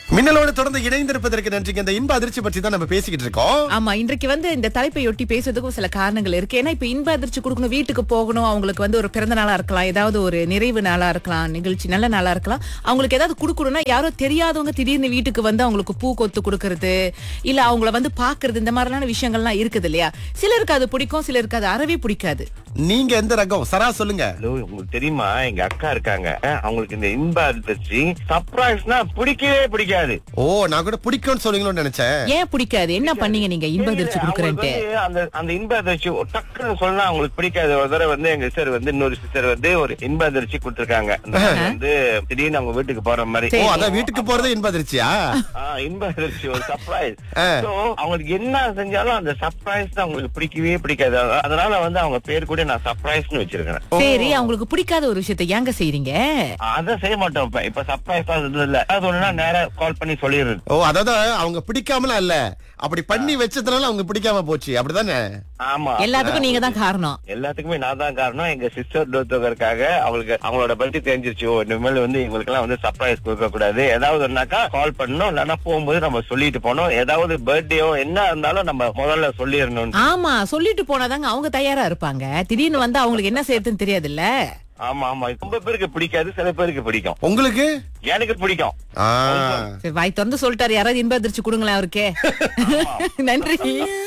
மின்னலோடு தொடர்ந்து இணைந்திருப்பதற்கு நன்றிங்க இந்த இன்ப அதிர்ச்சி பற்றி தான் நம்ம பேசிக்கிட்டு இருக்கோம் ஆமா இன்றைக்கு வந்து இந்த தலைப்பை ஒட்டி பேசுறதுக்கும் சில காரணங்கள் இருக்கு ஏன்னா இப்ப இன்ப அதிர்ச்சி கொடுக்கணும் வீட்டுக்கு போகணும் அவங்களுக்கு வந்து ஒரு பிறந்த நாளா இருக்கலாம் ஏதாவது ஒரு நிறைவு நாளா இருக்கலாம் நிகழ்ச்சி நல்ல நாளா இருக்கலாம் அவங்களுக்கு ஏதாவது கொடுக்கணும்னா யாரோ தெரியாதவங்க திடீர்னு வீட்டுக்கு வந்து அவங்களுக்கு பூ கொத்து கொடுக்கறது இல்ல அவங்கள வந்து பாக்குறது இந்த மாதிரியான விஷயங்கள்லாம் இருக்குது இல்லையா சிலருக்கு அது பிடிக்கும் சிலருக்கு அது அறவே பிடிக்காது நீங்க எந்த ரகம் சரா சொல்லுங்க ஹலோ உங்களுக்கு தெரியுமா எங்க அக்கா இருக்காங்க அவங்களுக்கு இந்த இன்ப அதிர்ச்சி சர்ப்ரைஸ்னா பிடிக்கவே பிடிக்காது ஓ நான் கூட பிடிக்கும்னு சொல்லுங்களோன்னு நினைச்சேன் ஏன் பிடிக்காது என்ன பண்ணீங்க நீங்க இன்ப அதிர்ச்சி அவங்களுக்கு கொடுக்குறேன்ட்டு வந்து அந்த அந்த இன்ப அதிர்ச்சி டக்குன்னு சொன்னா அவங்களுக்கு பிடிக்காது ஒரு தடவை வந்து எங்க சிஸ்டர் வந்து இன்னொரு சிஸ்டர் வந்து ஒரு இன்ப அதிர்ச்சி கொடுத்திருக்காங்க அந்த மாதிரி வந்து திடீர்னு அவங்க வீட்டுக்கு போற மாதிரி ஓ அதான் வீட்டுக்கு போறதே இன்ப அதிர்ச்சியா ஆ, இன்ப அதிர்ச்சி ஒரு சர்ப்ரைஸ் ஆ. சோ அவங்களுக்கு என்ன செஞ்சாலும் அந்த சர்ப்ரைஸ் தான் அவங்களுக்கு பிடிக்கவே பிடிக்காது அதனால வந்து அவங்க பேர் கூட நான் சர்ப்ரைஸ்னு வச்சிருக்கேன் சரி அவங்களுக்கு பிடிக்காத ஒரு விஷயத்தை ஏங்க செய்றீங்க அத செய்ய மாட்டோம் இப்ப இப்ப சர்ப்ரைஸ் இல்ல அது ஒண்ணுனா நேரா கால் பண்ணி சொல்லிடுறது ஓ அதாவது அவங்க பிடிக்காமலாம் இல்ல அப்படி பண்ணி வச்சதுனால அவங்க பிடிக்காம போச்சு அப்படிதானே ஆமா எல்லாத்துக்கும் நீங்க தான் காரணம் எல்லாத்துக்குமே நான் தான் காரணம் எங்க சிஸ்டர் டோத்தோகருக்காக அவங்களுக்கு அவங்களோட பத்தி தெரிஞ்சிருச்சு ஓ இனிமேல் வந்து இவங்களுக்கு எல்லாம் வந்து சர்ப்ரைஸ் கொடுக்க கூடாது ஏதாவது ஒன்னாக்கா கால் பண்ணணும் இல்லைன்னா போகும்போது நம்ம சொல்லிட்டு போனோம் ஏதாவது பர்த்டேயோ என்ன இருந்தாலும் நம்ம முதல்ல சொல்லிடணும் ஆமா சொல்லிட்டு போனாதாங்க அவங்க தயாரா இருப்பாங்க திடீர்னு வந்து அவங்களுக்கு என்ன செய்யறதுன்னு தெரியாதுல்ல ஆமா ஆமா ரொம்ப பேருக்கு பிடிக்காது சில பேருக்கு பிடிக்கும் உங்களுக்கு எனக்கு பிடிக்கும் ஆ சரி, வாய் திறந்து சொல்லிட்டாரு யாராவது இன்ப அதிர்ச்சி கொடுங்களேன் அவருக்கே நன்றி